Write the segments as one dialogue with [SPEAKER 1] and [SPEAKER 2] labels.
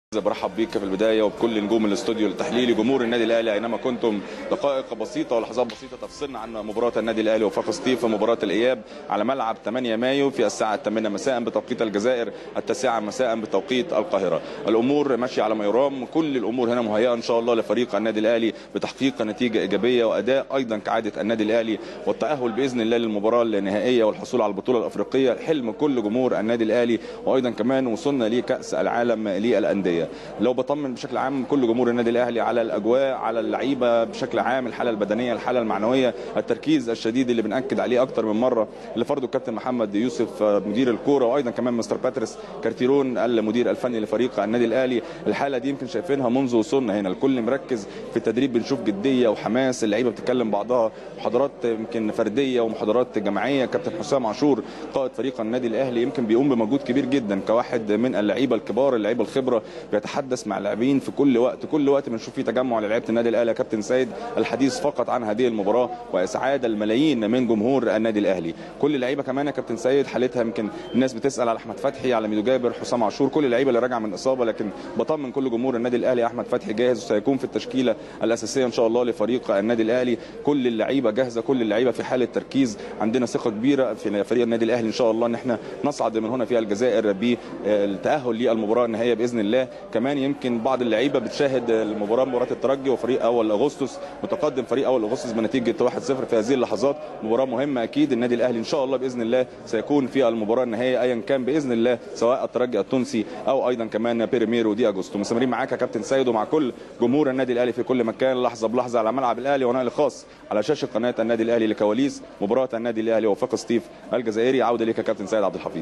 [SPEAKER 1] برحب بيك في البدايه وبكل نجوم الاستوديو التحليلي جمهور النادي الاهلي اينما كنتم دقائق بسيطه ولحظات بسيطه تفصلنا عن مباراه النادي الاهلي وفاق سطيف في مباراه الاياب على ملعب 8 مايو في الساعه 8 مساء بتوقيت الجزائر التاسعه مساء بتوقيت القاهره الامور ماشيه على ما يرام كل الامور هنا مهيئه ان شاء الله لفريق النادي الاهلي بتحقيق نتيجه ايجابيه واداء ايضا كعاده النادي الاهلي والتاهل باذن الله للمباراه النهائيه والحصول على البطوله الافريقيه حلم كل جمهور النادي الاهلي وايضا كمان وصلنا لكاس العالم للانديه لو بطمن بشكل عام كل جمهور النادي الاهلي على الاجواء على اللعيبه بشكل عام الحاله البدنيه الحاله المعنويه التركيز الشديد اللي بناكد عليه اكتر من مره اللي فرضه الكابتن محمد يوسف مدير الكوره وايضا كمان مستر باتريس كارتيرون المدير الفني لفريق النادي الاهلي الحاله دي يمكن شايفينها منذ وصولنا هنا الكل مركز في التدريب بنشوف جديه وحماس اللعيبه بتتكلم بعضها محاضرات يمكن فرديه ومحاضرات جماعيه كابتن حسام عاشور قائد فريق النادي الاهلي يمكن بيقوم بمجهود كبير جدا كواحد من اللعيبه الكبار اللعيبه الخبره بيتحدث مع اللاعبين في كل وقت كل وقت بنشوف فيه تجمع للعيبه النادي الاهلي يا كابتن سيد الحديث فقط عن هذه المباراه واسعاد الملايين من جمهور النادي الاهلي كل اللعيبه كمان يا كابتن سيد حالتها يمكن الناس بتسال على احمد فتحي على ميدو جابر حسام عاشور كل اللعيبه اللي راجعه من اصابه لكن بطمن كل جمهور النادي الاهلي احمد فتحي جاهز وسيكون في التشكيله الاساسيه ان شاء الله لفريق النادي الاهلي كل اللعيبه جاهزه كل اللعيبه في حاله تركيز عندنا ثقه كبيره في فريق النادي الاهلي ان شاء الله ان احنا نصعد من هنا في الجزائر بالتاهل للمباراه النهائيه باذن الله كمان يمكن بعض اللعيبه بتشاهد المباراه مباراه الترجي وفريق اول اغسطس متقدم فريق اول اغسطس بنتيجه 1-0 في هذه اللحظات مباراه مهمه اكيد النادي الاهلي ان شاء الله باذن الله سيكون في المباراه النهائيه ايا كان باذن الله سواء الترجي التونسي او ايضا كمان بيرميرو دي اجوستو مستمرين معاك يا كابتن سيد ومع كل جمهور النادي الاهلي في كل مكان لحظه بلحظه على ملعب الاهلي ونقل خاص على شاشه قناه النادي الاهلي لكواليس مباراه النادي الاهلي وفاق سطيف الجزائري عوده ليك يا كابتن سيد عبد الحفيظ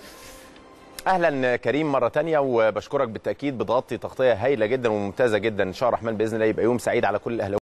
[SPEAKER 2] اهلا كريم مره تانية وبشكرك بالتاكيد بتغطي تغطيه هايله جدا وممتازه جدا ان شاء الله الرحمن باذن الله يبقى يوم سعيد على كل الاهلاويه